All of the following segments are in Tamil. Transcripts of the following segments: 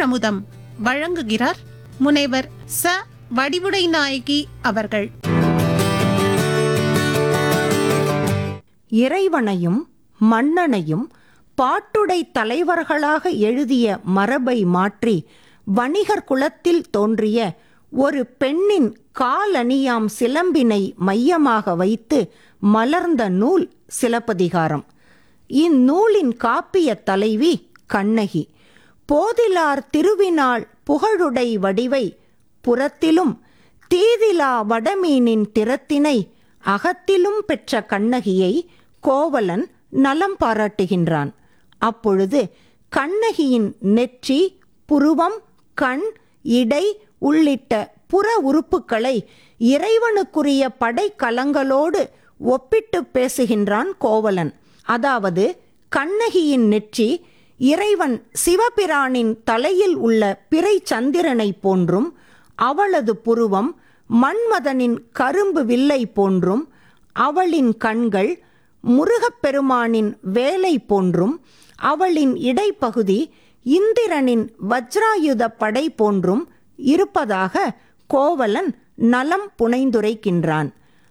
தமிழமுதம் வழங்குகிறார் முனைவர் ச வடிவுடை நாயகி அவர்கள் இறைவனையும் மன்னனையும் பாட்டுடை தலைவர்களாக எழுதிய மரபை மாற்றி வணிகர் குலத்தில் தோன்றிய ஒரு பெண்ணின் காலணியாம் சிலம்பினை மையமாக வைத்து மலர்ந்த நூல் சிலப்பதிகாரம் இந்நூலின் காப்பிய தலைவி கண்ணகி போதிலார் திருவினாள் புகழுடை வடிவை புறத்திலும் தீதிலா வடமீனின் திறத்தினை அகத்திலும் பெற்ற கண்ணகியை கோவலன் நலம் பாராட்டுகின்றான் அப்பொழுது கண்ணகியின் நெற்றி புருவம் கண் இடை உள்ளிட்ட புற உறுப்புக்களை இறைவனுக்குரிய படைக்கலங்களோடு ஒப்பிட்டு பேசுகின்றான் கோவலன் அதாவது கண்ணகியின் நெற்றி இறைவன் சிவபிரானின் தலையில் உள்ள பிறை சந்திரனைப் போன்றும் அவளது புருவம் மன்மதனின் கரும்பு வில்லை போன்றும் அவளின் கண்கள் முருகப்பெருமானின் வேலை போன்றும் அவளின் இடைப்பகுதி இந்திரனின் வஜ்ராயுத படை போன்றும் இருப்பதாக கோவலன் நலம் புனைந்துரைக்கின்றான்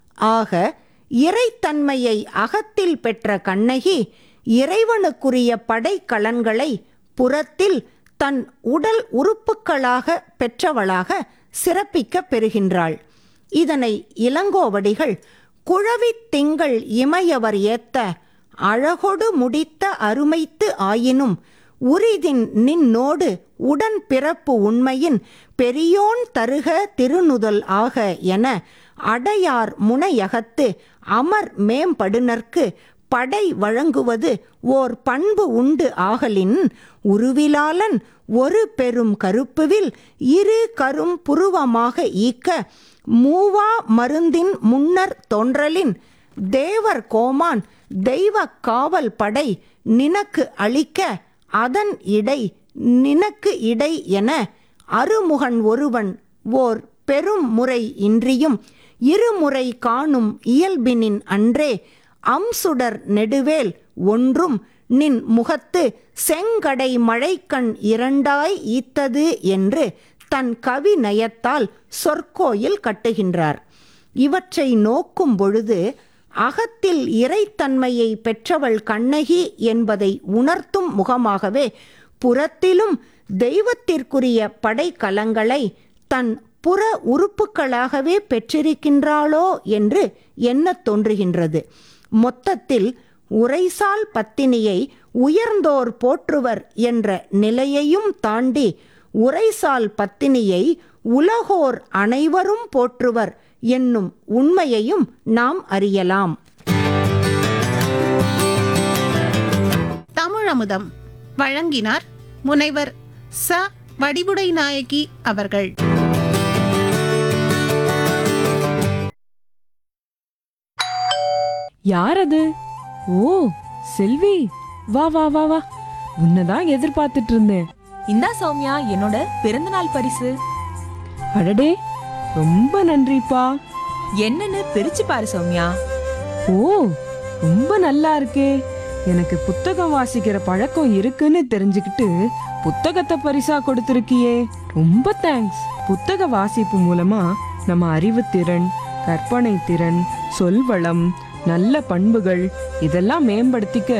ஆக இறைத்தன்மையை அகத்தில் பெற்ற கண்ணகி இறைவனுக்குரிய படைக்கலன்களை புறத்தில் தன் உடல் உறுப்புக்களாக பெற்றவளாக சிறப்பிக்கப் பெறுகின்றாள் இதனை இளங்கோவடிகள் குழவித் திங்கள் இமையவர் ஏத்த அழகொடு முடித்த அருமைத்து ஆயினும் உரிதின் நின்னோடு உடன் பிறப்பு உண்மையின் பெரியோன் தருக திருநுதல் ஆக என அடையார் முனையகத்து அமர் மேம்படுனர்க்கு படை வழங்குவது ஓர் பண்பு உண்டு ஆகலின் உருவிலாளன் ஒரு பெரும் கருப்புவில் இரு கரும் புருவமாக ஈக்க மூவா மருந்தின் முன்னர் தோன்றலின் தேவர் கோமான் தெய்வ காவல் படை நினக்கு அளிக்க அதன் இடை நினக்கு இடை என அருமுகன் ஒருவன் ஓர் பெரும் முறை இன்றியும் இருமுறை காணும் இயல்பினின் அன்றே அம்சுடர் நெடுவேல் ஒன்றும் நின் முகத்து செங்கடை மழைக்கண் இரண்டாய் ஈத்தது என்று தன் கவி நயத்தால் சொற்கோயில் கட்டுகின்றார் இவற்றை நோக்கும் பொழுது அகத்தில் இறைத்தன்மையை பெற்றவள் கண்ணகி என்பதை உணர்த்தும் முகமாகவே புறத்திலும் தெய்வத்திற்குரிய படைக்கலங்களை தன் புற உறுப்புக்களாகவே பெற்றிருக்கின்றாளோ என்று எண்ணத் தோன்றுகின்றது மொத்தத்தில் உரைசால் பத்தினியை உயர்ந்தோர் போற்றுவர் என்ற நிலையையும் தாண்டி உரைசால் பத்தினியை உலகோர் அனைவரும் போற்றுவர் என்னும் உண்மையையும் நாம் அறியலாம் தமிழமுதம் வழங்கினார் முனைவர் ச வடிவுடை நாயகி அவர்கள் யார் அது ஓ செல்வி வா வா வா வா உன்னதான் எதிர்பார்த்துட்டு இருந்தேன் இந்தா சௌமியா என்னோட பிறந்தநாள் பரிசு அடடே ரொம்ப நன்றிப்பா என்னன்னு பிரிச்சு பாரு சௌமியா ஓ ரொம்ப நல்லா இருக்கே எனக்கு புத்தகம் வாசிக்கிற பழக்கம் இருக்குன்னு தெரிஞ்சுக்கிட்டு புத்தகத்தை பரிசா கொடுத்திருக்கியே ரொம்ப தேங்க்ஸ் புத்தக வாசிப்பு மூலமா நம்ம அறிவுத்திறன் கற்பனை திறன் சொல்வளம் நல்ல பண்புகள் இதெல்லாம் மேம்படுத்திக்க